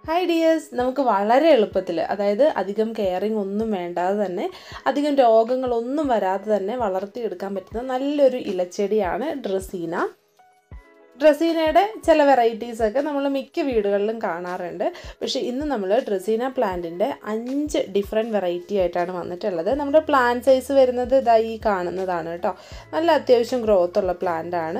hi dears നമുക്ക് വളരെ എളുപ്പത്തിൽ അതായത് അധികം കെയറിങ് ഒന്നും വേണ്ടാതെ തന്നെ അധികം രോഗങ്ങളൊന്നും വരാതെ തന്നെ വളർത്തിയെടുക്കാൻ പറ്റുന്ന നല്ലൊരു ഇലച്ചെടിയാണ് ഡ്രസീന ഡ്രസീനയുടെ ചില വെറൈറ്റീസൊക്കെ നമ്മൾ മിക്ക വീടുകളിലും കാണാറുണ്ട് പക്ഷേ ഇന്ന് നമ്മൾ ഡ്രസീന പ്ലാന്റിൻ്റെ അഞ്ച് ഡിഫറെൻറ്റ് വെറൈറ്റി ആയിട്ടാണ് വന്നിട്ടുള്ളത് നമ്മുടെ പ്ലാന്റ് സൈസ് വരുന്നത് ഇതാ ഈ കാണുന്നതാണ് കേട്ടോ നല്ല അത്യാവശ്യം ഗ്രോത്ത് ഉള്ള പ്ലാന്റ് ആണ്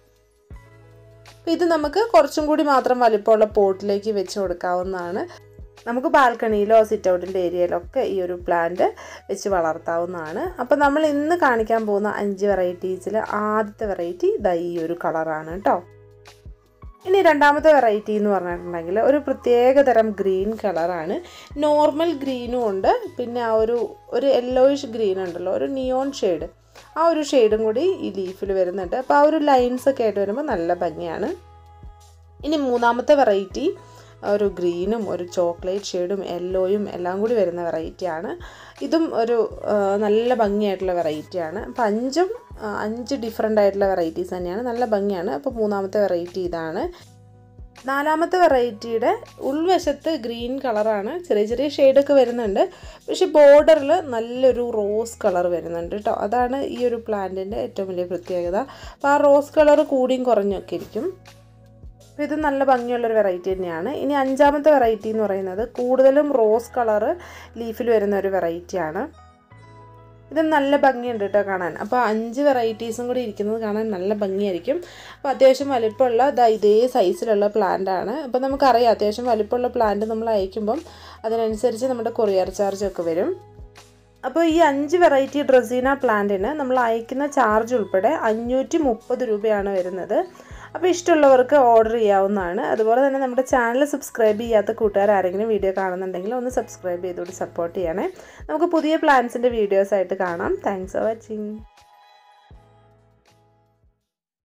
ഇത് നമുക്ക് കുറച്ചും കൂടി മാത്രം വലിപ്പമുള്ള പോട്ടിലേക്ക് വെച്ച് കൊടുക്കാവുന്നതാണ് നമുക്ക് ബാൽക്കണിയിലോ സിറ്റ് ഔട്ടിൻ്റെ ഏരിയയിലോ ഒക്കെ ഈ ഒരു പ്ലാന്റ് വെച്ച് വളർത്താവുന്നതാണ് അപ്പോൾ നമ്മൾ ഇന്ന് കാണിക്കാൻ പോകുന്ന അഞ്ച് വെറൈറ്റീസിൽ ആദ്യത്തെ വെറൈറ്റി ഇതാ ഈ ഒരു കളറാണ് കേട്ടോ ഇനി രണ്ടാമത്തെ വെറൈറ്റി എന്ന് പറഞ്ഞിട്ടുണ്ടെങ്കിൽ ഒരു പ്രത്യേക തരം ഗ്രീൻ കളറാണ് നോർമൽ ഗ്രീനും ഉണ്ട് പിന്നെ ആ ഒരു ഒരു യെല്ലോയിഷ് ഗ്രീൻ ഉണ്ടല്ലോ ഒരു നിയോൺ ഷെയ്ഡ് ആ ഒരു ഷെയ്ഡും കൂടി ഈ ലീഫിൽ വരുന്നുണ്ട് അപ്പോൾ ആ ഒരു ലൈൻസ് ഒക്കെ ആയിട്ട് വരുമ്പോൾ നല്ല ഭംഗിയാണ് ഇനി മൂന്നാമത്തെ വെറൈറ്റി ഒരു ഗ്രീനും ഒരു ചോക്ലേറ്റ് ഷെയ്ഡും യെല്ലോയും എല്ലാം കൂടി വരുന്ന വെറൈറ്റിയാണ് ഇതും ഒരു നല്ല ഭംഗിയായിട്ടുള്ള വെറൈറ്റിയാണ് അപ്പോൾ അഞ്ചും അഞ്ച് ഡിഫറെൻ്റ് ആയിട്ടുള്ള വെറൈറ്റീസ് തന്നെയാണ് നല്ല ഭംഗിയാണ് അപ്പോൾ മൂന്നാമത്തെ വെറൈറ്റി ഇതാണ് നാലാമത്തെ വെറൈറ്റിയുടെ ഉൾവശത്ത് ഗ്രീൻ കളറാണ് ചെറിയ ചെറിയ ഷെയ്ഡൊക്കെ വരുന്നുണ്ട് പക്ഷേ ബോർഡറിൽ നല്ലൊരു റോസ് കളർ വരുന്നുണ്ട് കേട്ടോ അതാണ് ഈ ഒരു പ്ലാന്റിൻ്റെ ഏറ്റവും വലിയ പ്രത്യേകത അപ്പോൾ ആ റോസ് കളർ കൂടിയും കുറഞ്ഞൊക്കെ ഇരിക്കും അപ്പോൾ ഇത് നല്ല ഭംഗിയുള്ളൊരു വെറൈറ്റി തന്നെയാണ് ഇനി അഞ്ചാമത്തെ വെറൈറ്റി എന്ന് പറയുന്നത് കൂടുതലും റോസ് കളറ് ലീഫിൽ വരുന്ന ഒരു വെറൈറ്റിയാണ് ഇത് നല്ല ഭംഗിയുണ്ട് കേട്ടോ കാണാൻ അപ്പോൾ അഞ്ച് വെറൈറ്റീസും കൂടി ഇരിക്കുന്നത് കാണാൻ നല്ല ഭംഗിയായിരിക്കും അപ്പോൾ അത്യാവശ്യം വലിപ്പമുള്ള ഇതാ ഇതേ സൈസിലുള്ള പ്ലാന്റ് ആണ് അപ്പോൾ നമുക്കറിയാം അത്യാവശ്യം വലിപ്പമുള്ള പ്ലാന്റ് നമ്മൾ അയക്കുമ്പം അതിനനുസരിച്ച് നമ്മുടെ കൊറിയർ ചാർജ് ഒക്കെ വരും അപ്പോൾ ഈ അഞ്ച് വെറൈറ്റി ഡ്രസീന പ്ലാന്റിന് നമ്മൾ അയക്കുന്ന ചാർജ് ഉൾപ്പെടെ അഞ്ഞൂറ്റി മുപ്പത് രൂപയാണ് വരുന്നത് അപ്പോൾ ഇഷ്ടമുള്ളവർക്ക് ഓർഡർ ചെയ്യാവുന്നതാണ് അതുപോലെ തന്നെ നമ്മുടെ ചാനൽ സബ്സ്ക്രൈബ് ചെയ്യാത്ത കൂട്ടുകാർ ആരെങ്കിലും വീഡിയോ കാണുന്നുണ്ടെങ്കിൽ ഒന്ന് സബ്സ്ക്രൈബ് ചെയ്തുകൊണ്ട് സപ്പോർട്ട് ചെയ്യണേ നമുക്ക് പുതിയ പ്ലാൻസിൻ്റെ വീഡിയോസ് ആയിട്ട് കാണാം താങ്ക്സ് ഫോർ വാച്ചിങ്